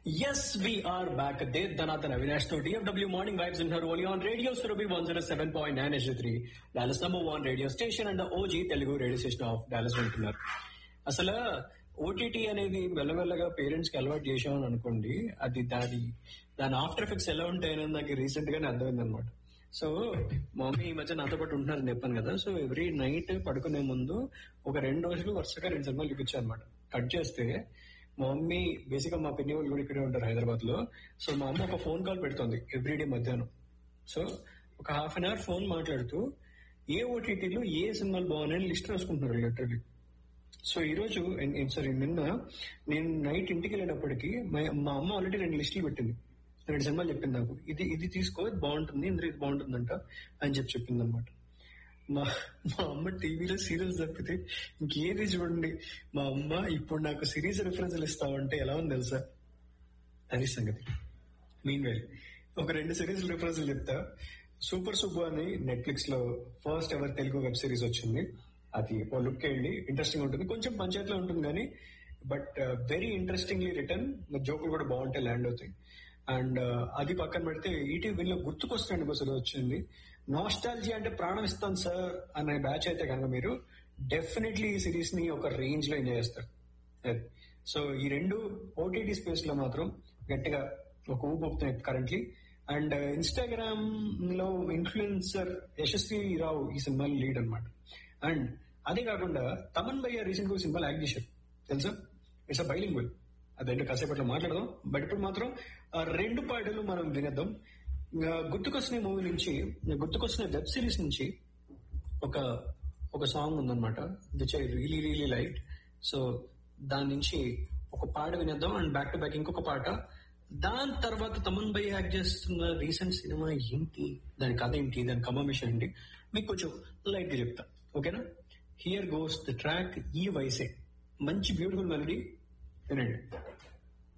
Yes, we are back. Dev Dhanatan Avinash to DFW Morning Vibes in her only on Radio Surabhi 107.9 HD3, Dallas number one radio station and the OG Telugu radio station of Dallas వింటున్నారు అసలు OTT అనేది మెల్లమెల్లగా parents కి అలవాటు చేసామని అనుకోండి అది దాని దాని ఆఫ్టర్ ఎఫెక్ట్స్ ఎలా ఉంటాయని నాకు రీసెంట్ గానే అర్థమైంది అనమాట సో మా మమ్మీ ఈ మధ్య నాతో పాటు ఉంటున్నారని చెప్పాను కదా సో ఎవ్రీ నైట్ పడుకునే ముందు ఒక రెండు రోజులు వరుసగా రెండు సినిమాలు చూపించాను అనమాట కట్ చేస్తే మా మమ్మీ బేసిక్ గా మా పిన్ని వాళ్ళు కూడా ఇక్కడే ఉంటారు హైదరాబాద్ లో సో మా అమ్మ ఒక ఫోన్ కాల్ పెడుతుంది ఎవ్రీడే మధ్యాహ్నం సో ఒక హాఫ్ అన్ అవర్ ఫోన్ మాట్లాడుతూ ఏ ఓటీటీలో ఏ సినిమాలు బాగున్నాయని లిస్ట్ రాసుకుంటున్నారు లిటరలీ సో ఈ రోజు సారీ నిన్న నేను నైట్ ఇంటికి వెళ్ళేటప్పటికి మా- మా అమ్మ ఆల్రెడీ రెండు లిస్టులు పెట్టింది రెండు సినిమాలు చెప్పింది నాకు ఇది ఇది తీసుకో ఇది బాగుంటుంది ఇందులో ఇది బాగుంటుందంట అని చెప్పి చెప్పింది అనమాట మా మా అమ్మ టీవీలో సీరియల్స్ తప్పితే ఇంకేది చూడండి మా అమ్మ ఇప్పుడు నాకు సిరీస్ రిఫరెన్స్లు ఇస్తామంటే ఎలా ఉంది తెలుసా అది సంగతి మీన్ వెల్ ఒక రెండు సిరీస్ రిఫరెన్స్ చెప్తా సూపర్ సుబ్బు అని నెట్ఫ్లిక్స్ లో first ever Telugu web series వచ్చింది అది ఓ లుక్ వెళ్ళి ఇంట్రెస్టింగ్ ఉంటుంది కొంచెం పంచాయతీలో ఉంటుంది కానీ బట్ వెరీ ఇంట్రెస్టింగ్లీ రిటర్న్ జోకులు కూడా బాగుంటాయి ల్యాండ్ అవుతాయి అండ్ అది పక్కన పెడితే ఈటీవీలో గుర్తుకొస్తాయండి అసలు వచ్చింది నాస్టాలజీ అంటే ప్రాణం ఇస్తాను సార్ అనే బ్యాచ్ అయితే కనుక మీరు డెఫినెట్లీ ఈ సిరీస్ ని ఒక రేంజ్ లో ఎంజాయ్ చేస్తారు అది. సో ఈ రెండు ఓటీటీ స్పేస్ లో మాత్రం గట్టిగా ఒక ఊపు ఊపుతున్నాయి కరెంట్లీ అండ్ ఇన్స్టాగ్రామ్ లో ఇన్ఫ్లుయెన్సర్ యశస్వి రావు ఈ సినిమాలో లీడ్ అన్నమాట అండ్ అదే కాకుండా తమన్ భయ్య రీసెంట్ గా సినిమాలో యాక్ట్ చేశారు తెలుసా ఇట్స్ అ బైలింగ్వల్ అదంటే కాసేపట్లో మాట్లాడదాం బట్ ఇప్పుడు మాత్రం ఆ రెండు పాటలు మనం వినేద్దాం ఇంకా గుర్తుకొస్తున్న మూవీ నుంచి గుర్తుకొస్తున్న వెబ్ సిరీస్ నుంచి ఒక ఒక సాంగ్ ఉందన్నమాట which I really really liked so దాని నుంచి ఒక పాట వినేద్దాం అండ్ బ్యాక్ టు బ్యాక్ ఇంకొక పాట దాని తర్వాత తమన్ బై యాక్ట్ చేస్తున్న రీసెంట్ సినిమా ఏంటి దాని కథ ఏంటి దాని కమర్మిషన్ ఏంటి మీకు కొంచెం లైట్ గా చెప్తా ఓకేనా హియర్ గోస్ ద ట్రాక్ ఈ వయసే మంచి బ్యూటిఫుల్ మెలడీ వినండి